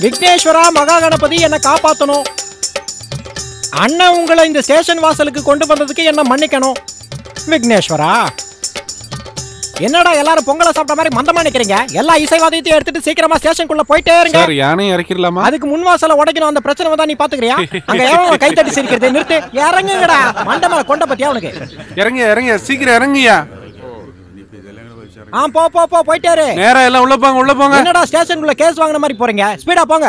விக்னேஸ்வரா மகா கணபதி என்னை காப்பாத்தணும் அண்ணன் உங்களை இந்த ஸ்டேஷன் வாசலுக்கு கொண்டு வந்ததுக்கு என்ன மன்னிக்கணும் விக்னேஸ்வரா என்னடா எல்லாரும் பொங்கலை சாப்பிட்ட மாதிரி மந்தமா நிக்கிறீங்க எல்லா இசைவாதத்தையும் எடுத்துட்டு சீக்கிரமா ஸ்டேஷனுக்குள்ள போயிட்டே இருங்க சார் யானையும் இறக்கிடலாமா அதுக்கு முன் வாசல உடைக்கணும் அந்த பிரச்சனை வந்தா நீ பாத்துக்கிறியா அங்க எவன் கை தட்டி சிரிக்கிறது நிறுத்து இறங்குங்கடா மண்டை மேல கொண்ட பத்தியா உனக்கு இறங்க இறங்க சீக்கிரம் இறங்குயா ஆ போ போ போ போயிட்டே இரு நேரா எல்லாம் உள்ள போங்க உள்ள போங்க என்னடா ஸ்டேஷனுக்குள்ள கேஸ் வாங்கின மாதிரி போறீங்க ஸ்பீடா போங்க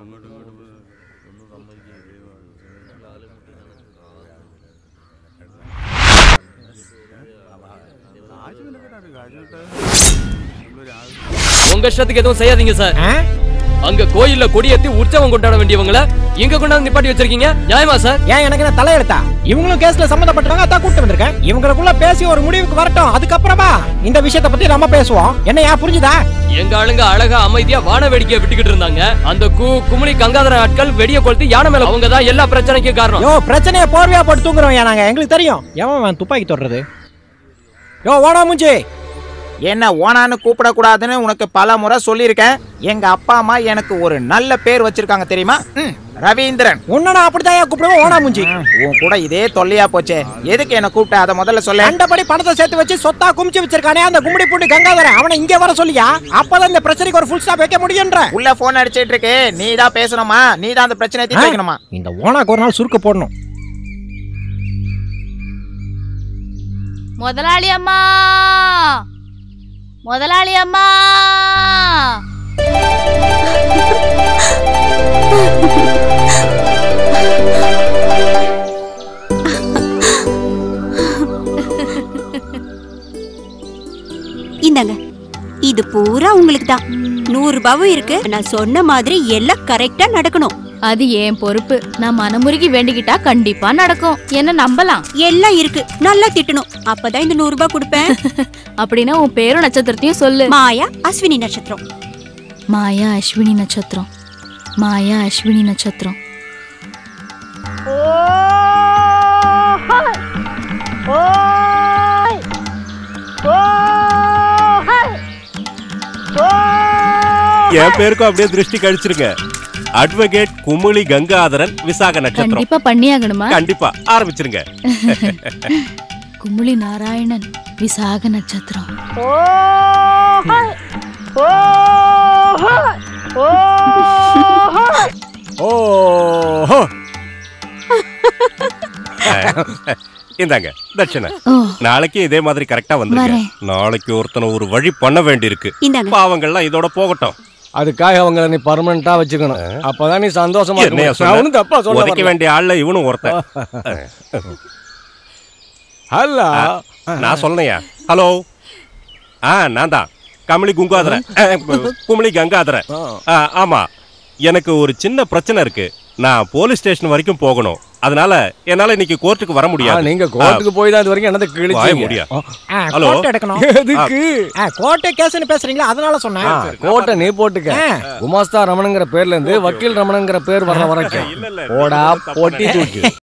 உங்க இஷ்டத்துக்கு எதுவும் செய்யாதீங்க சார் ஆ? அங்க கோயில்ல கொடியேத்தி உற்சவம் கொண்டாட வேண்டியவங்கள இங்க கொண்டாந்து நிப்பாட்டி வச்சிருக்கீங்க நியாயமா சார் ஏன் எனக்கு என்ன தலையெழுத்தா இவங்களும் கேஸ்ல சம்பந்தப்பட்டவங்க அதான் கூட்டு வந்திருக்கேன் இவங்களுக்குள்ள பேசி ஒரு முடிவுக்கு வரட்டும் அதுக்கப்புறமா இந்த விஷயத்தை பத்தி நம்ம பேசுவோம் என்ன ஏன் புரிஞ்சுதா எங்க ஆளுங்க அழகா அமைதியா வான வேடிக்கையை விட்டுக்கிட்டு இருந்தாங்க அந்த கூ குமுளி கங்காதர ஆட்கள் வெடிய கொளுத்தி யானை மேல அவங்க தான் எல்லா பிரச்சனைக்கும் காரணம் யோ பிரச்சனையை போர்வையா போட்டு தூங்குறோம் ஏன் நாங்க எங்களுக்கு தெரியும் எவன் அவன் துப்பாக்கி தொடுறது யோ ஓடா மூஞ்சி என்ன ஓனான்னு கூப்பிடக்கூடாதுன்னு உனக்கு பல முறை சொல்லியிருக்கேன் எங்க அப்பா அம்மா எனக்கு ஒரு நல்ல பேர் வச்சிருக்காங்க தெரியுமா ம், ரவீந்திரன் உன்னடா அப்படிதான் கூப்பிடுவோம் ஓடா மூஞ்சி உன் கூட இதே தொல்லையா போச்சே எதுக்கு என்ன கூப்பிட்ட அதை முதல்ல சொல்ல கண்டபடி பணத்தை சேர்த்து வச்சு சொத்தா குமிச்சு வச்சிருக்கானே அந்த கும்படி பூண்டு கங்காதரன் அவனை இங்க வர சொல்லியா அப்பதான் இந்த பிரச்சனைக்கு ஒரு ஃபுல் ஸ்டாப் வைக்க முடியுன்ற உள்ள போன் அடிச்சிட்டு இருக்கு நீ தான் பேசணுமா நீ தான் அந்த பிரச்சனையை தீர்த்து வைக்கணுமா இந்த ஓனாக்கு ஒரு நாள் சுருக்க போடணும் முதலாளி அம்மா முதலாளி அம்மா இந்தாங்க இது பூரா உங்களுக்கு தான் நூறு ரூபாவும் இருக்கு நான் சொன்ன மாதிரி எல்லாம் கரெக்டா நடக்கணும் அது ஏன் பொறுப்பு நான் மனமுருகி வேண்டிக்கிட்டா கண்டிப்பா நடக்கும் என்ன நம்பலாம் எல்லாம் இருக்கு நல்லா திட்டணும் அப்பதான் இந்த நூறு ரூபாய் கொடுப்பேன் அப்படின்னா உன் பேரும் நட்சத்திரத்தையும் சொல்லு மாயா அஸ்வினி நட்சத்திரம் மாயா அஸ்வினி நட்சத்திரம் மாயா அஸ்வினி நட்சத்திரம் என் பேருக்கும் அப்படியே திருஷ்டி கழிச்சிருங்க அட்வொகேட் குமுளி கங்காதரன் விசாக நட்சத்திரம் கண்டிப்பா பண்ணியாகணுமா கண்டிப்பா ஆரம்பிச்சிருங்க குமுளி நாராயணன் விசாக நட்சத்திரம் ஓஹோ இந்தாங்க தட்சணை ஓ நாளைக்கு இதே மாதிரி கரெக்டா வந்துருங்க வரேன். நாளைக்கு ஒருத்தனை ஒரு வழி பண்ண வேண்டியிருக்கு இந்தாங்க பாவங்கள்லாம் இதோட போகட்டும் அதுக்காக அவங்கள நீ பர்மனண்டா வச்சுக்கணும் அப்பதான் நீ சந்தோஷமா இருக்க என்னையா முடியும். நான் ஒண்ணும் தப்பா சொன்ன சொல்ல உதைக்க வரல. வேண்டிய ஆள்ல இவனும் ஒருத்தன் ஹலோ நான் சொன்னையா ஹலோ ஆ நான் தான் கமலி குங்காதரன் அஹ், குமளி கங்காதரன் ஆ, ஆமா எனக்கு ஒரு சின்ன பிரச்சனை இருக்கு நான் போலீஸ் ஸ்டேஷன் வரைக்கும் போகணும் அதனால என்னால இன்னைக்கு கோர்ட்டுக்கு வர ஆ, முடியாது நீங்க கோர்ட்டுக்கு போய் தான் இது வரைக்கும் என்னது வாய கிழிச்சீங்க முடியா ஆ, ஹலோ. கோர்ட் எடுக்கணும் எதுக்கு ஆ, கோர்ட்டு கேஸ்னு பேசுறீங்களா அதனால சொன்னேன் ஆ, கோட்டை நீ போட்டுக்க ஆ. குமாஸ்தா ரமணங்கிற பேர்ல இருந்து வக்கீல் ரமணங்கிற பேர் வர வரைக்கும் இல்ல, இல்ல, போடா தப்பு போட்டி நினைக்கிறேன். தூக்கி